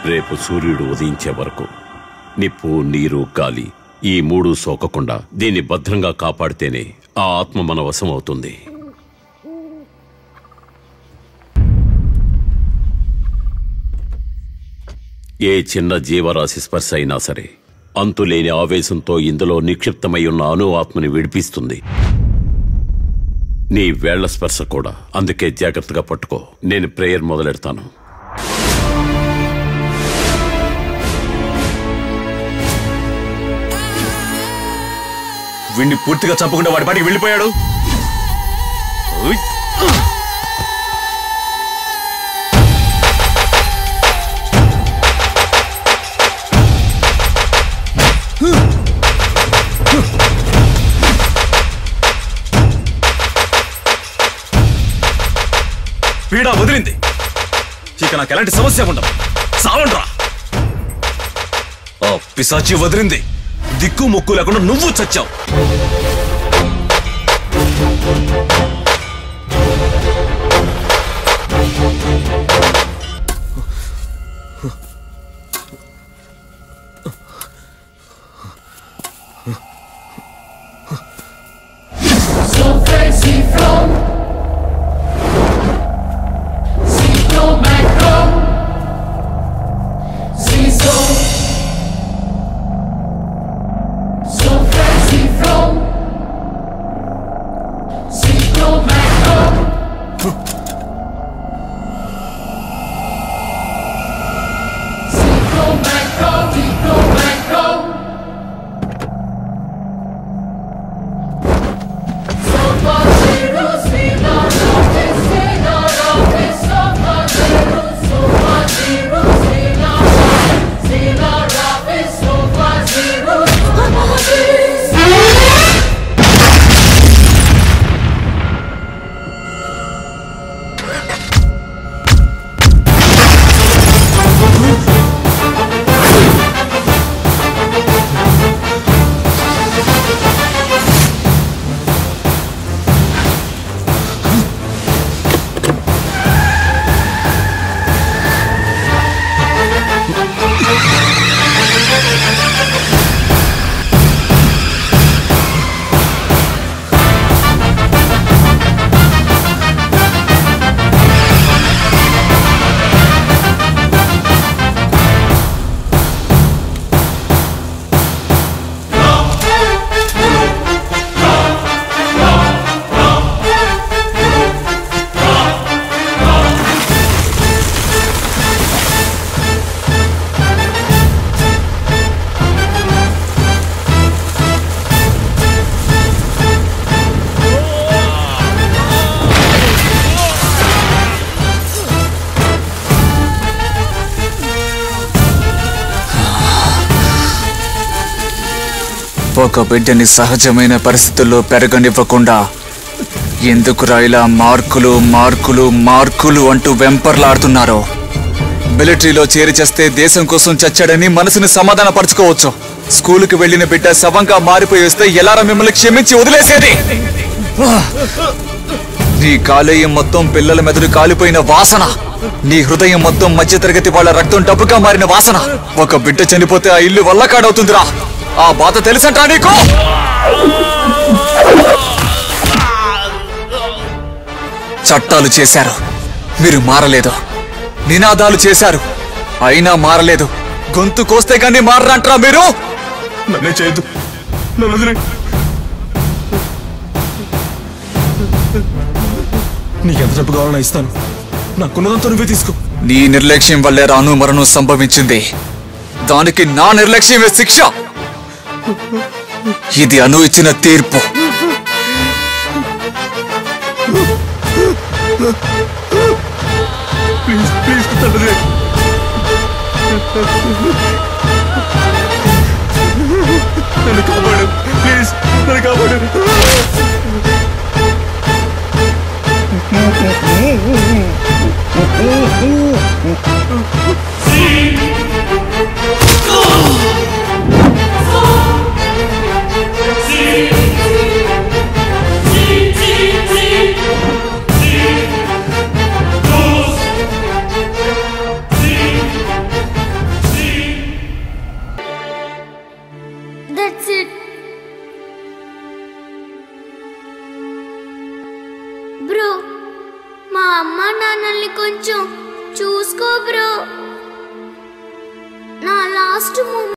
రేపు సూర్యుడు ఉదయించే వరకు నిప్పు నీరు గాలి ఈ మూడు సోకకుండా దీన్ని భద్రంగా కాపాడితేనే ఆ ఆత్మ మన వశం అవుతుంది ఏ చిన్న జీవరాశి స్పర్శ అయినా సరే అంతులేని ఆవేశంతో ఇందులో నిక్షిప్తమై ఉన్న అణు ఆత్మని విడిపిస్తుంది నీ వేళ్ల స్పర్శ కూడా అందుకే జాగ్రత్తగా పట్టుకో నేను ప్రేయర్ మొదలెడతాను వీడిని పూర్తిగా చంపకుండా వాడి పాటికి వెళ్ళిపోయాడు ఉయ్. పీడ వదిలింది ఇక నాకు ఎలాంటి సమస్య ఉండదు సావండ్రా ఆ పిశాచి వదిలింది దిక్కు ముక్కు లేకుండా నువ్వు చచ్చావు Souffle sifflant Sifflant Macron Ciseaux Souffle sifflant Sifflant Macron Sifflant Macron Sifflant Macron ఒక బిడ్డని సహజమైన పరిస్థితుల్లో పెరగనివ్వకుండా ఎందుకురా ఇలా మార్కులు మార్కులు మార్కులు అంటూ వెంపర్లాడుతున్నారో మిలిటరీలో చేరి చేస్తే దేశం కోసం చచ్చాడని మనసుని సమాధాన పరచుకోవచ్చు స్కూలుకి వెళ్ళిన బిడ్డ శవంగా మారిపోయి వస్తే ఎలారా మిమ్మల్ని క్షమించి వదిలేసేది నీ కాలేయం మొత్తం పిల్లల మెదడు కాలిపోయిన వాసన నీ హృదయం మొత్తం మధ్యతరగతి వాళ్ళ రక్తం డబ్బుగా మారిన వాసన ఒక బిడ్డ చనిపోతే ఆ ఇల్లు వల్లకాడవుతుందిరా ఆ బాధ తెలుసంటా నీకు చట్టాలు చేశారు మీరు మారలేదు నినాదాలు చేశారు అయినా మారలేదు గొంతు కోస్తే కానీ మారరంటారా మీరు నన్నే చేయొద్దు నన్ను వదిలే నీకెంత డబ్బు కావాలన్నా ఇస్తాను నాకున్నదంతా నువ్వే తీసుకో నీ నిర్లక్ష్యం వల్లే రాను మరణం సంభవించింది దానికి నా నిర్లక్ష్యమే శిక్ష ఇది అను ఇచ్చిన తీర్పు ప్లీజ్ ప్లీజ్ నన్ను వదిలే నన్ను కాపాడు ప్లీజ్ నన్ను కాపాడు బ్రో మా అమ్మ నాన్నల్ని కొంచెం చూసుకో బ్రో నా లాస్ట్ మూమెంట్